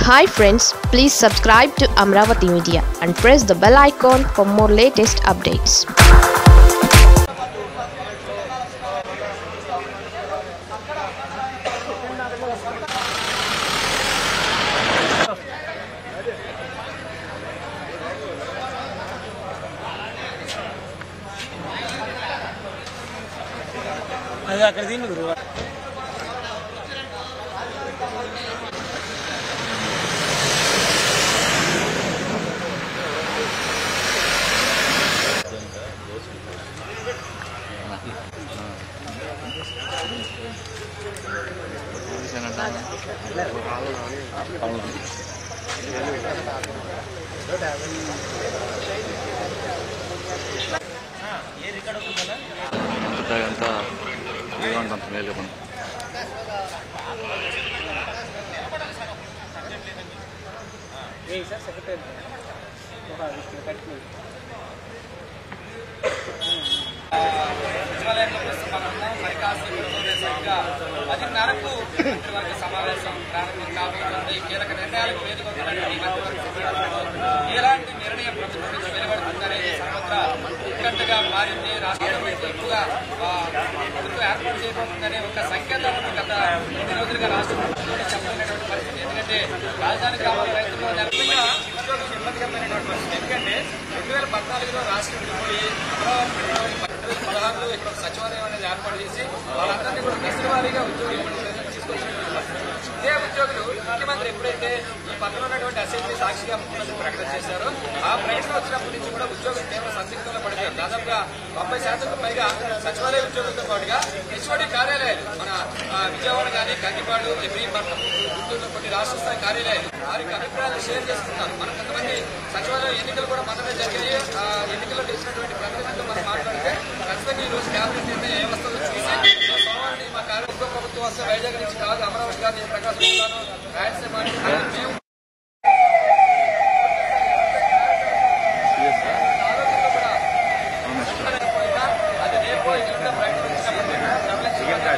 Hi friends please subscribe to Amaravati media and press the bell icon for more latest updates అది అక్కడ తిని గురు అంతా ఏమంత మేలు చెప్పండి సార్ సెక్రటరీ ఒక కట్టుకుని సచివాలయంలో ప్రస్తుతం మనం ఉన్నాం. మరి కాస్త ఇప్పుడు సరిగ్గా పదిన్నరకు మంత్రివర్గ సమావేశం ప్రారంభం కాబోతుంది కీలక నిర్ణయాలకు వేదిక అవుతున్నటువంటి ఈ మంత్రివర్గ సమావేశంలో ఎలాంటి నిర్ణయం ప్రభుత్వం నుంచి వెలువడుతుందనేది సర్వత్రా ఉత్కంఠగా మారింది రాష్ట్రంలో ఎక్కువగా ఆ, ప్రభుత్వం ఏర్పాటు చేయబోతుందనే ఒక సంకేతాలను గత కొన్ని రోజులుగా రాష్ట్ర ప్రభుత్వం చెప్పలేనటువంటి పరిస్థితి ఎందుకంటే రాజధాని గ్రామాల రైతుల్లో నిజంగా ఉద్యోగులకు ఇబ్బందికరమైనటువంటి పరిస్థితి ఎందుకంటే రెండు వేల పద్నాలుగులో రాష్ట్రం విడిపోయి అమరావతి విడిపోయి రెండు వేల పదహారులో ఇక్కడ ఒక సచివాలయం అనేది ఏర్పాటు చేసి వాళ్ళందరినీ కూడా దశల వారీగా ఉద్యోగులు ఇవ్వడం తీసుకొచ్చినటువంటి పరిస్థితి. ఇదే ఉద్యోగులు ముఖ్యమంత్రి ఎప్పుడైతే ఈ పక్కన ఉన్నటువంటి అసెంబ్లీ సాక్షిగా ముఖ్యమంత్రి ప్రకటన చేశారో ఆ ప్రకటన వచ్చినప్పటి నుంచి కూడా ఉద్యోగులు తీవ్ర సందిగ్ధంలో పడిపోయారు దాదాపుగా తొంభై శాతం పైగా సచివాలయ ఉద్యోగులతో పాటుగా హెచ్ఓడి కార్యాలయాలు మన ఆ, విజయవాడ కానీ కందిపాడు భీమవరం గుంటూరులో కొన్ని రాష్ట్ర స్థాయి కార్యాలయాలు వారికి అభిప్రాయాలు షేర్ చేసుకుంటారు మన కొంతమంది సచివాలయ ఎన్నికలు కూడా మనమే జరిగాయి ఆ ఎన్నికల్లో గెలిచినటువంటి ప్రతినిధులతో మనం మాట్లాడితే ఖచ్చితంగా ఈ రోజు క్యాబినెట్ నిర్ణయం ఏ వస్తుందో చూసి ఆ సోమవారం మా కార్యక్రమం ప్రభుత్వం వస్తే వైజాగ్ నుంచి కాదు అమరావతి కాదు నేను ప్రకాశం వస్తాను రాయలసీమ అని మేము ఆలోచనలో కూడా అది రేపు ఎల్లుండో ప్రకటన వచ్చినప్పుడు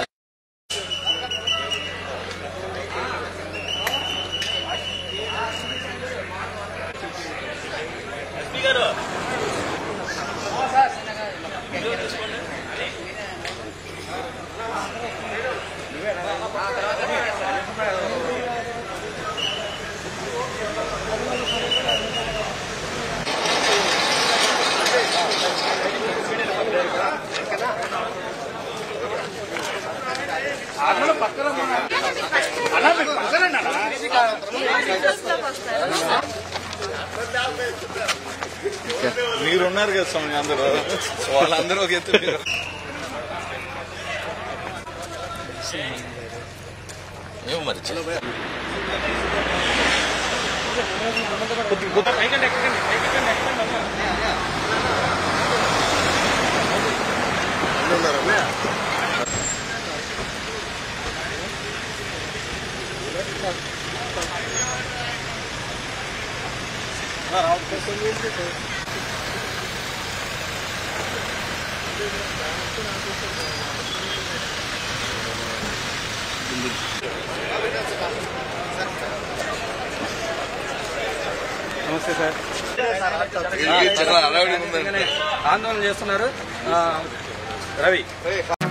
మీరున్నారు కదా స్వామి అందరూ వాళ్ళందరూ ఒక ఎత్తు మీరు ఏమో మరి పైకండి ఎక్కకండి పైకండి ఎక్కకండి అమ్మా నమస్తే సార్ చాలా అలవాటు ఉందండి ఆందోళన చేస్తున్నారు ఆ, రవి